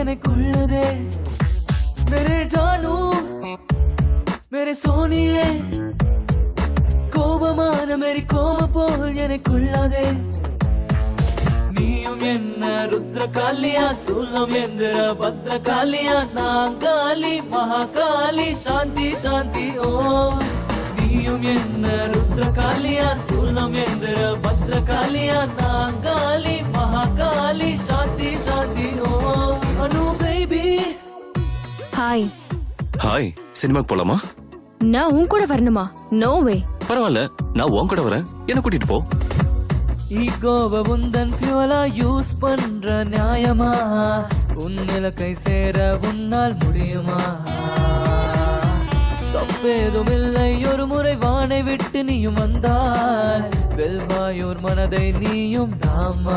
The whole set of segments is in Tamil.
எனக்குள்ளதே मेरे जानू मेरे சோனியே கோபமான மேரி கோம போல் எனக்குள்ளதே நீயும் என்ன ருத்ரகாலியா சூலம் எந்திர பத்ரகாலியா நாங்காலி மகாகாலி சாந்தி சாந்தி ஓ நீயும் என்ன ருத்ரகாலியா சூலம் எந்திர பத்ரகாலியா நாங்காலி மகாகாலி சாந்தி சாந்தி ஓ அனு பேபி ஹாய் ஹாய் சினிமாக்கு போலாமா நான் உன் கூட வரணுமா நோ வே பரவாயில்ல நான் உன் கூட வரேன் என்ன கூட்டிட்டு போ ஈகோவ உந்தன் ஃபியூலா யூஸ் பண்ற நியாயமா உன் இலக்கை சேர உன்னால் முடியுமா தப்பேதும் இல்லை ஒரு முறை வானை விட்டு நீயும் வந்தால் வெல்வாயூர் மனதை நீயும் தாமா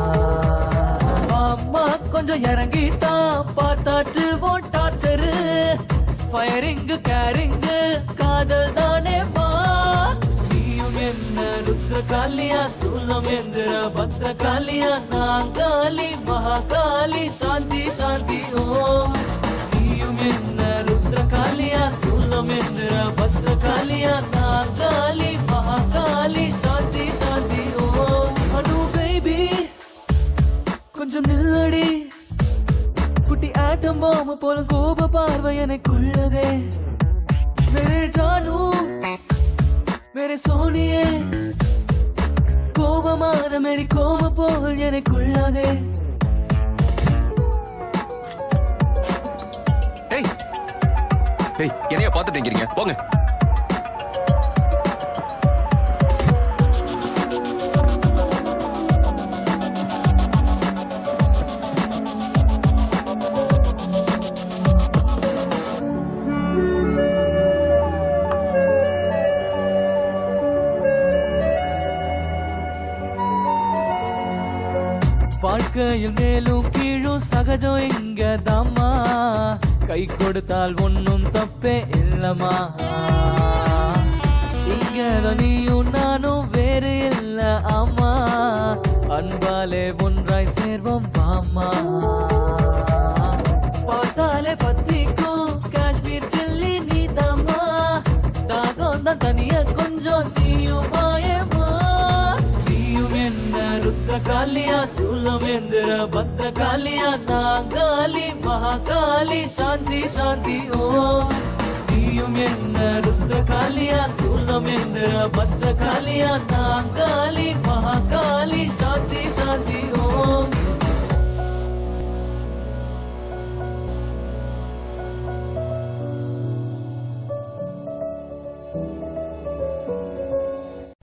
அம்மா கொஞ்சம் இறங்கித்தான் பார்த்தாச்சு ஓ டார்ச்சரு ஃபயரிங்கு கேரிங்கு காதல் தானே மா நீயும் என்ன ருத்ரகாலியா சூலம் எந்திர பத்ரகாலியா நாங்காலி மகாகாலி சாந்தி சாந்தி ஓ நீயும் என்ன ருத்ரகாலியா சூலம் எந்திர பத்ரகாலியா நாங்காலி மகாகாலி சாந்தி சாந்தி ஓ அனு பேபி கொஞ்சம் நில்லடி குட்டி ஆட்டம் பாம்பு போல கோப பார்வை எனக்குள்ளதே மேரே ஜானு மேரே சோனியே கோபமான மேரி கோம போல் எனக்குள்ளதே ஏய் ஏய் என்னைய பார்த்துட்டு இருக்கிறீங்க போங்க வாழ்க்கையில் மேலும் கீழும் சகஜம் இங்க தாமா கை கொடுத்தால் ஒன்னும் தப்பே இல்லமா இங்க நீயும் நானும் வேறு இல்ல ஆமா அன்பாலே ஒன்றாய் சேர்வோம் வாமா பார்த்தாலே பத்திக்கும் காஷ்மீர் ஜில்லி நீ தாமா தாகம் தான் தனியா கொஞ்சம் நீயும் மாயமா நீயும் என்ன ருத்ரகாலியா சூலம் எந்திர பத்ரகாலியா நாங்காலி மகாகாலி சாந்தி சாந்தி ஓ நீயும் என்ன ருத்ரகாலியா சூலம் எந்திர பத்ரகாலியா நாங்காலி மகாகாலி